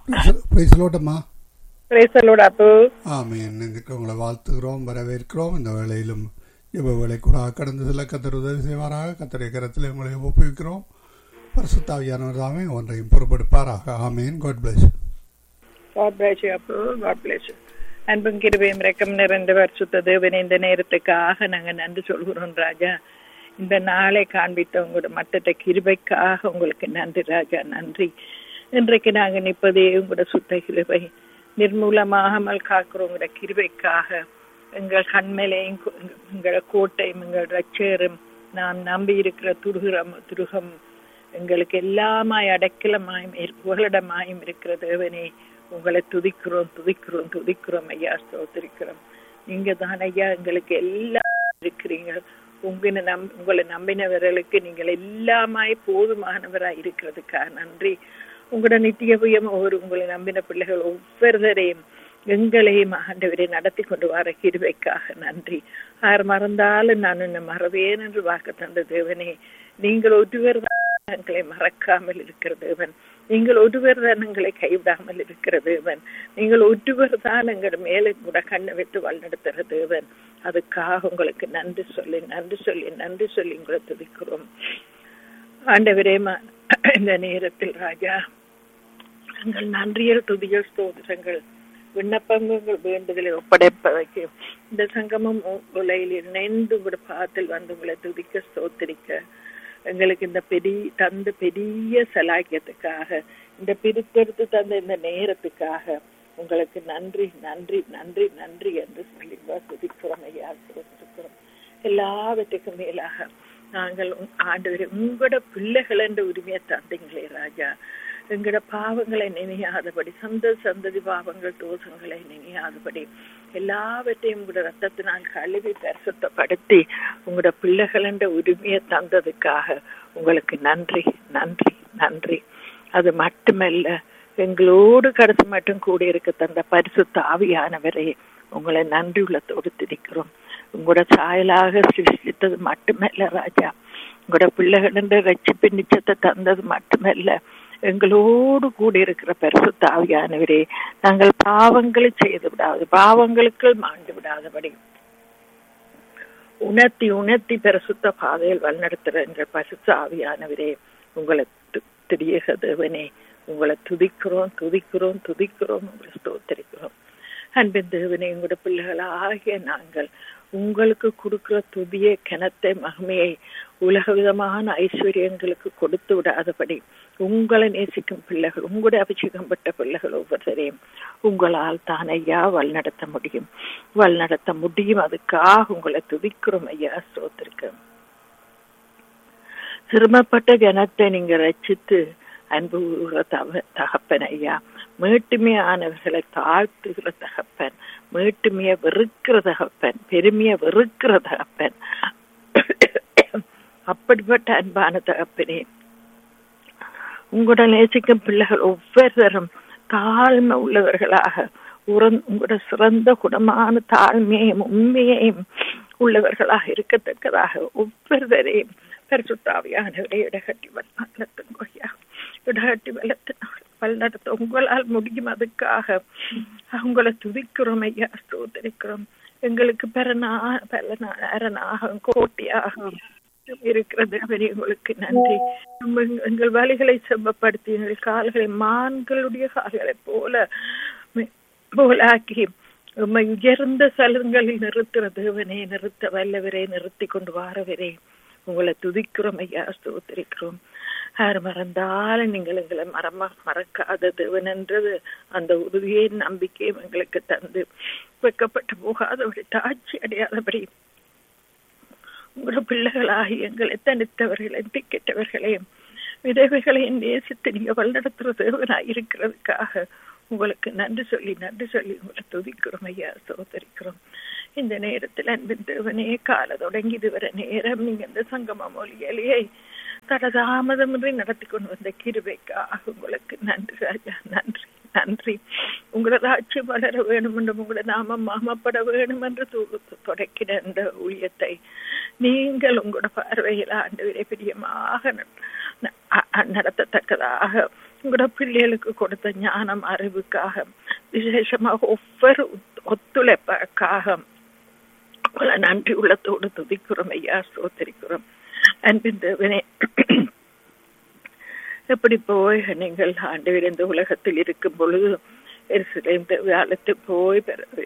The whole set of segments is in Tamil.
பிரைசலோட்டம்மா பிரேசலோட அப்பு ஆமீன் இதுக்கு உங்களை வாழ்த்துகிறோம் வரவேற்கிறோம் இந்த வேளையிலும் இவ வேலை கூட கடந்து செல்ல கத்தர் உதவி செய்வாராக கத்தரை கரத்தில் உங்களை ஒப்புவிக்கிறோம் பரிசுத்தாவியானவர் தாமே ஒன்றையும் பொறுப்பெடுப்பாராக ஆமீன் God bless God bless you Appu God bless you அன்பும் கிருபையும் ரெக்கம் நிறைந்த வருஷத்த தேவனே இந்த நேரத்துக்காக நாங்க நன்றி சொல்கிறோம் ராஜா இந்த நாளை காண்பித்த உங்களோட மட்டத்த கிருபைக்காக உங்களுக்கு நன்றி ராஜா நன்றி இன்றைக்கு நாங்க நிற்பதே உங்களோட சுத்த கிருபை நிர்மூலமாகாமல் காக்கிற உங்களோட கிருபைக்காக எங்கள் கண்மலையும் எங்களோட கோட்டையும் எங்கள் ரட்சரும் நாம் நம்பி இருக்கிற துருகம் துருகம் எங்களுக்கு எல்லாமாய் அடைக்கலமாயும் புகலிடமாயும் இருக்கிற தேவனே உங்களை துதிக்கிறோம் துதிக்கிறோம் துதிக்கிறோம் ஐயா ஸ்தோத்திரிக்கிறோம் நீங்க தான் ஐயா எங்களுக்கு எல்லாம் இருக்கிறீங்க உங்களை நம் உங்களை நம்பினவர்களுக்கு நீங்கள் எல்லாமாய் போதுமானவராய் இருக்கிறதுக்காக நன்றி உங்களோட நித்திய புயம் ஒரு உங்களை நம்பின பிள்ளைகள் ஒவ்வொருவரையும் எங்களையும் ஆண்டவரை நடத்தி கொண்டு வர கிருவைக்காக நன்றி யார் மறந்தாலும் நான் உன்னை மறவேன் என்று வாக்கு தந்த தேவனே நீங்கள் ஒருவர் எங்களை மறக்காமல் இருக்கிற தேவன் நீங்கள் ஒருவர் தான் எங்களை கைவிடாமல் இருக்கிற தேவன் நீங்கள் ஒருவர் தான் எங்கள் மேலே கூட கண்ணை வைத்து வழிநடத்துகிற தேவன் அதுக்காக உங்களுக்கு நன்றி சொல்லி நன்றி சொல்லி நன்றி சொல்லி உங்களை துதிக்கிறோம் ஆண்டவரே இந்த நேரத்தில் ராஜா எங்கள் நன்றியல் துதிகள் ஸ்தோதிரங்கள் விண்ணப்பங்கள் வேண்டுதலை ஒப்படைப்பதற்கு இந்த சங்கமம் உலையில் இணைந்து உங்களோட பாத்தில் வந்து உங்களை துதிக்க ஸ்தோத்திரிக்க எங்களுக்கு இந்த பெரிய தந்த பெரிய சலாக்கியத்துக்காக இந்த பிரித்தெடுத்து தந்த இந்த நேரத்துக்காக உங்களுக்கு நன்றி நன்றி நன்றி நன்றி என்று சொல்லி துதிக்கிறோம் ஐயா துதிக்கிறோம் எல்லாவற்றுக்கும் மேலாக நாங்கள் ஆண்டவரை உங்களோட பிள்ளைகள் என்ற உரிமையை தந்தீங்களே ராஜா எங்களோட பாவங்களை நினையாதபடி சந்த சந்ததி பாவங்கள் தோஷங்களை நினையாதபடி எல்லாவற்றையும் உங்களோட ரத்தத்தினால் கழுவி பரிசுத்தப்படுத்தி உங்களோட பிள்ளைகள் என்ற உரிமையை தந்ததுக்காக உங்களுக்கு நன்றி நன்றி நன்றி அது மட்டுமல்ல எங்களோடு கடைசி மட்டும் கூடியிருக்க தந்த பரிசுத்த ஆவியானவரை உங்களை நன்றி உள்ளத்தோடு திரிக்கிறோம் உங்களோட சாயலாக சிருஷ்டித்தது மட்டுமல்ல ராஜா உங்களோட பிள்ளைகள் ரட்சிப்பு நிச்சயத்தை தந்தது மட்டுமல்ல எங்களோடு கூடி இருக்கிற பரிசுத்த ஆவியானவரே நாங்கள் பாவங்களை செய்து விடாது பாவங்களுக்கு மாண்டு விடாதபடி உணர்த்தி உணர்த்தி பரிசுத்த பாதையில் வழிநடத்துகிற என்ற பரிசுத்த ஆவியானவரே உங்களை திரியக தேவனே உங்களை துதிக்கிறோம் துதிக்கிறோம் துதிக்கிறோம் உங்களை ஸ்தோத்தரிக்கிறோம் அன்பின் தேவனே உங்களோட பிள்ளைகளாகிய நாங்கள் உங்களுக்கு கொடுக்கிற துதிய கிணத்தை மகிமையை உலக விதமான ஐஸ்வர்யங்களுக்கு கொடுத்து விடாதபடி உங்களை நேசிக்கும் பிள்ளைகள் உங்களுடைய அபிஷேகம் பெற்ற பிள்ளைகள் ஒவ்வொருத்தரையும் உங்களால் தான் ஐயா வழிநடத்த முடியும் வழிநடத்த முடியும் அதுக்காக உங்களை துதிக்கிறோம் ஐயா சோத்திருக்க சிரமப்பட்ட ஜனத்தை நீங்க ரச்சித்து அன்பு தகப்பன் ஐயா மேட்டுமைய ஆனவர்களை தாழ்த்துகிற தகப்பன் மேட்டுமைய வெறுக்கிற தகப்பன் பெருமைய வெறுக்கிற தகப்பன் அப்படிப்பட்ட அன்பான தகப்பனே உங்களோட நேசிக்கும் பிள்ளைகள் ஒவ்வொருவரும் தாழ்மை உள்ளவர்களாக உங்களோட சிறந்த குணமான தாழ்மையையும் உண்மையையும் உள்ளவர்களாக இருக்கத்தக்கதாக ஒவ்வொருவரையும் பரிசுத்தாவியானவரை இடகட்டி வல்லத்துங்கோயா இடகட்டி வல்லத்தினால் வழிநடத்த உங்களால் முடியும் அதுக்காக உங்களை துதிக்கிறோம் ஐயா ஸ்தோத்தரிக்கிறோம் எங்களுக்கு பெறனா பலனாக கோட்டியாக இருக்கிறது அவரே உங்களுக்கு நன்றி எங்கள் வழிகளை செம்மப்படுத்தி எங்கள் கால்களை மான்களுடைய கால்களை போல போலாக்கி உண்மை உயர்ந்த சலங்களில் நிறுத்துற தேவனே நிறுத்த வல்லவரே நிறுத்தி கொண்டு வாரவரே உங்களை துதிக்கிறோம் ஐயா ஸ்தோத்திரிக்கிறோம் யார் மறந்தாலும் நீங்கள் எங்களை மறமா மறக்காத தேவன் என்றது அந்த உறுதியை நம்பிக்கையும் எங்களுக்கு தந்து வைக்கப்பட்டு போகாதபடி தாட்சி அடையாதபடி உங்களோட பிள்ளைகளாகி எங்களை தனித்தவர்களையும் திக்கெட்டவர்களையும் விதவைகளையும் நேசித்து நீங்க வழிநடத்துற தேவனாய் இருக்கிறதுக்காக உங்களுக்கு நன்றி சொல்லி நன்றி சொல்லி உங்களை துதிக்கிறோம் ஐயா சோதரிக்கிறோம் இந்த நேரத்தில் அன்பின் தேவனே கால தொடங்கி இதுவரை நேரம் நீங்க இந்த சங்கம மொழியிலேயே தடதாமதமின்றி நடத்தி கொண்டு வந்த கிருபைக்காக உங்களுக்கு நன்றி ராஜா நன்றி நன்றி உங்களோட ராட்சியம் வளர வேணும் என்று உங்களோட நாமம் மாமப்பட வேணும் என்று தொடக்கின இந்த ஊழியத்தை நீங்கள் உங்களோட பார்வையில் ஆண்டு பிரியமாக நடத்தத்தக்கதாக உங்களோட பிள்ளைகளுக்கு கொடுத்த ஞானம் அறிவுக்காக விசேஷமாக ஒவ்வொரு ஒத்துழைப்புக்காக உங்களை நன்றி உள்ளத்தோடு துதிக்கிறோம் ஐயா சோத்தரிக்கிறோம் அன்பின் தேவனே எப்படி போய் நீங்கள் ஆண்டவர் இந்த உலகத்தில் இருக்கும் பொழுது எருசலேம் தேவாலயத்து போய்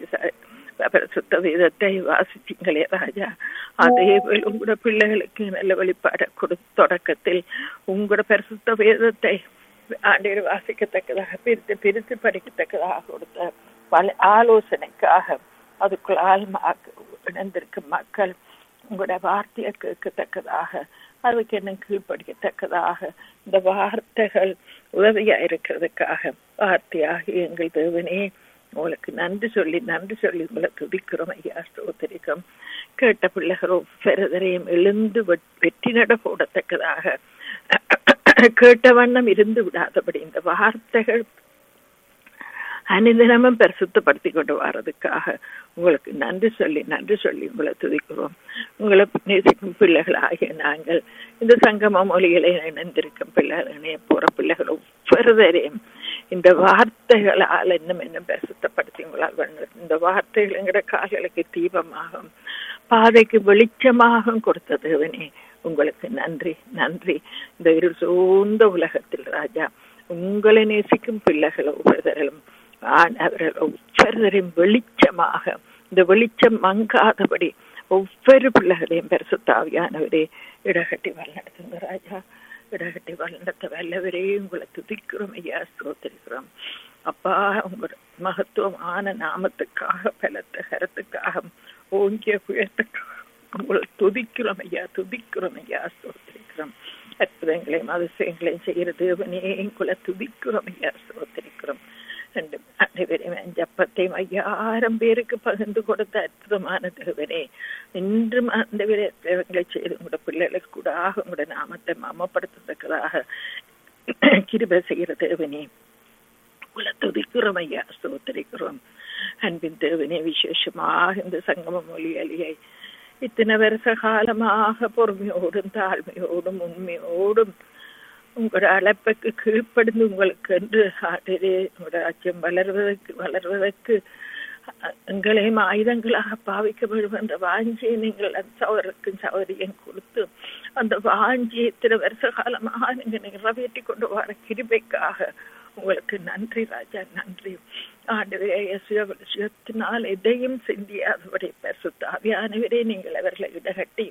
சுத்த வேதத்தை வாசித்தீங்களே ராஜா அதே போல் உங்களோட பிள்ளைகளுக்கு நல்ல வெளிப்பாட கொடு தொடக்கத்தில் உங்களோட பரிசுத்த வேதத்தை ஆண்டவர் வாசிக்கத்தக்கதாக பிரித்து பிரித்து படிக்கத்தக்கதாக கொடுத்த பல ஆலோசனைக்காக அதுக்குள் ஆழ்மாக இணைந்திருக்கும் மக்கள் உங்களோட வார்த்தையை கேட்கத்தக்கதாக அதுக்கு என்ன கீழ்ப்படிக்கத்தக்கதாக இந்த வார்த்தைகள் உதவியா இருக்கிறதுக்காக வார்த்தையாக எங்கள் தேவனே உங்களுக்கு நன்றி சொல்லி நன்றி சொல்லி உங்களை துதிக்கிறோம் ஐயா ஸ்தோத்திரிக்கிறோம் கேட்ட பிள்ளைகள் ஒவ்வொருவரையும் எழுந்து வெற்றி நட போடத்தக்கதாக கேட்ட வண்ணம் இருந்து விடாதபடி இந்த வார்த்தைகள் அனுதினமும் பரிசுத்தப்படுத்தி கொண்டு வர்றதுக்காக உங்களுக்கு நன்றி சொல்லி நன்றி சொல்லி உங்களை துதிக்கிறோம் உங்களை நேசிக்கும் பிள்ளைகள் ஆகிய நாங்கள் இந்த சங்கம மொழிகளை இணைந்திருக்கும் பிள்ளைகள் இணைய போற பிள்ளைகள் ஒவ்வொருவரையும் இந்த வார்த்தைகளால் இன்னும் இன்னும் பரிசுத்தப்படுத்தி உங்களால் இந்த வார்த்தைகள் எங்கட கால்களுக்கு தீபமாகும் பாதைக்கு வெளிச்சமாக கொடுத்த தேவனே உங்களுக்கு நன்றி நன்றி இந்த இருள் சூழ்ந்த உலகத்தில் ராஜா உங்களை நேசிக்கும் பிள்ளைகள் ஒவ்வொருத்தரும் அவர்கள் ஒவ்வொருவரையும் வெளிச்சமாக இந்த வெளிச்சம் மங்காதபடி ஒவ்வொரு பிள்ளைகளையும் பரிசுத்தாவியானவரே இடகட்டி வழிநடத்துங்க ராஜா இடகட்டி வழிநடத்த வல்லவரே உங்களை துதிக்கிறோம் ஐயா ஸ்தோத்திரிக்கிறோம் அப்பா உங்களோட மகத்துவமான நாமத்துக்காக பலத்த கரத்துக்காக ஓங்கிய புயத்துக்காக உங்களை துதிக்கிறோம் ஐயா துதிக்கிறோம் ஐயா ஸ்தோத்திரிக்கிறோம் அற்புதங்களையும் அதிசயங்களையும் செய்கிற தேவனே உங்களை துதிக்கிறோம் ஐயா ஸ்தோத்திரிக்கிறோம் ரெண்டு அனைவரையும் ஜப்பத்தையும் ஐயாயிரம் பேருக்கு பகிர்ந்து கொடுத்த அற்புதமான தேவனே இன்றும் அந்த விதங்களை செய்து உங்களோட பிள்ளைகளுக்கு கூட உங்களோட நாமத்தை மமப்படுத்தத்தக்கதாக கிருப செய்கிற தேவனே உங்களை துதிக்கிறோம் ஐயா ஸ்தோத்திரிக்கிறோம் அன்பின் தேவனே விசேஷமாக இந்த சங்கம மொழி அலியை இத்தனை வருஷ காலமாக பொறுமையோடும் தாழ்மையோடும் உண்மையோடும் உங்களோட அழைப்புக்கு கீழ்ப்படுந்து உங்களுக்கு என்று ஆண்டரே உங்களோட ராஜ்யம் வளர்வதற்கு வளர்வதற்கு எங்களையும் ஆயுதங்களாக பாவிக்க வேண்டும் என்ற வாஞ்சியை நீங்கள் சவருக்கும் சவரியம் கொடுத்து அந்த வாஞ்சியை இத்தனை வருஷ காலமாக நீங்க நிறைவேற்றி கொண்டு வர கிருபைக்காக உங்களுக்கு நன்றி ராஜா நன்றி ஆண்டு எதையும் சிந்தியாதபடி பரிசுத்தாவியானவரே நீங்கள் அவர்களை இடகட்டி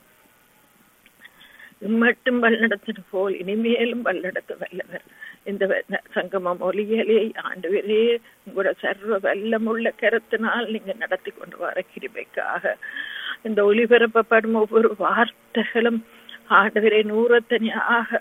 மட்டும் வழிநடத்தின போல் இனிமேலும் வழிநடத்த வல்லவர் இந்த சங்கம மொழியலே ஆண்டவரே உங்களோட சர்வ வல்லமுள்ள கருத்தினால் நீங்க நடத்தி கொண்டு வர கிருபைக்காக இந்த ஒளிபரப்பப்படும் ஒவ்வொரு வார்த்தைகளும் ஆண்டவரை நூறத்தனியாக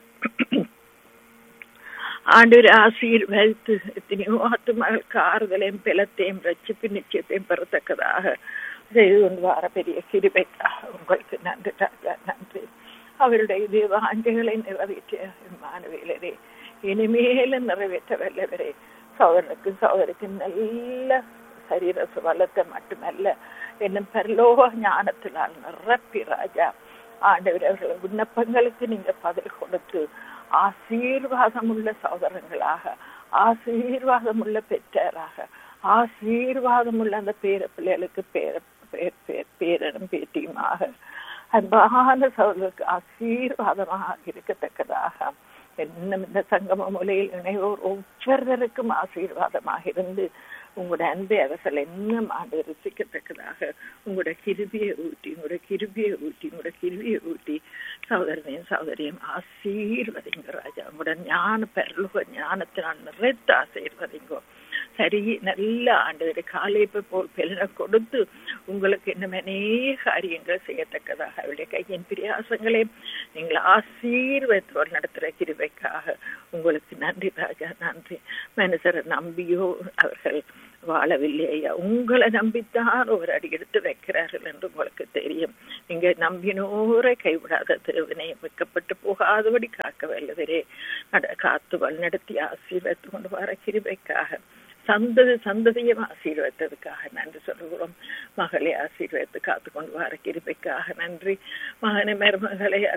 ஆண்டவர் ஆசீர்வதித்து எத்தனையோ ஆத்துமகளுக்கு ஆறுதலையும் பிளத்தையும் ரச்சிப்பு நிச்சயத்தையும் பெறத்தக்கதாக செய்து கொண்டு வர பெரிய கிருபைக்காக உங்களுக்கு நன்றி ராஜா நன்றி அவருடைய தேவாஞ்சைகளை நிறைவேற்றிய மாணவியலரே இனிமேலும் நிறைவேற்ற வல்லவரே சோதரனுக்கு சோதரிக்கு நல்ல சரீர வளத்தை மட்டுமல்ல என்னும் பரலோக ஞானத்தினால் நிரப்பி ராஜா ஆண்டவர் அவர்கள் விண்ணப்பங்களுக்கு நீங்க பதில் கொடுத்து ஆசீர்வாதம் உள்ள சகோதரங்களாக ஆசீர்வாதம் உள்ள பெற்றாராக ஆசீர்வாதம் உள்ள அந்த பேர பிள்ளைகளுக்கு பேர பேரனும் பேட்டியுமாக அன்பான சகோதரருக்கு ஆசீர்வாதமாக இருக்கத்தக்கதாக இன்னும் இந்த சங்கம மொழியில் இணைவோர் ஒவ்வொருவருக்கும் ஆசீர்வாதமாக இருந்து உங்களோட அன்பை அவர்கள் இன்னும் ஆண்டு ருசிக்கத்தக்கதாக உங்களோட கிருபியை ஊட்டி உங்களோட கிருபியை ஊட்டி உங்களோட கிருபியை ஊட்டி சகோதரனையும் சகோதரியும் ஆசீர்வதிங்க ராஜா உங்களோட ஞான பெருளுக ஞானத்தினால் நிறைத்து ஆசீர்வதிங்கோ சரி நல்ல ஆண்டு காலைப்பை போல் பெருனை கொடுத்து உங்களுக்கு இன்னும் அநேக காரியங்கள் செய்யத்தக்கதாக அவருடைய கையின் பிரியாசங்களை நீங்கள் ஆசீர்வத்தோடு நடத்துகிற கிருவைக்காக உங்களுக்கு நன்றி ராஜா நன்றி மனுஷரை நம்பியோ அவர்கள் வாழவில்லை ஐயா உங்களை நம்பித்தான் ஒரு அடி எடுத்து வைக்கிறார்கள் என்று உங்களுக்கு தெரியும் நீங்க நம்பினோரை கைவிடாத திருவினை வைக்கப்பட்டு போகாதபடி காக்க வல்லவரே நட காத்து வழிநடத்தி ஆசீர்வத்து கொண்டு வர கிருபைக்காக சந்ததி சந்ததியும் ஆசீர்வத்ததுக்காக நன்றி சொல்லுகிறோம் மகளை ஆசீர்வத்து காத்து கொண்டு வர கிருபைக்காக நன்றி மகனை மருமகளை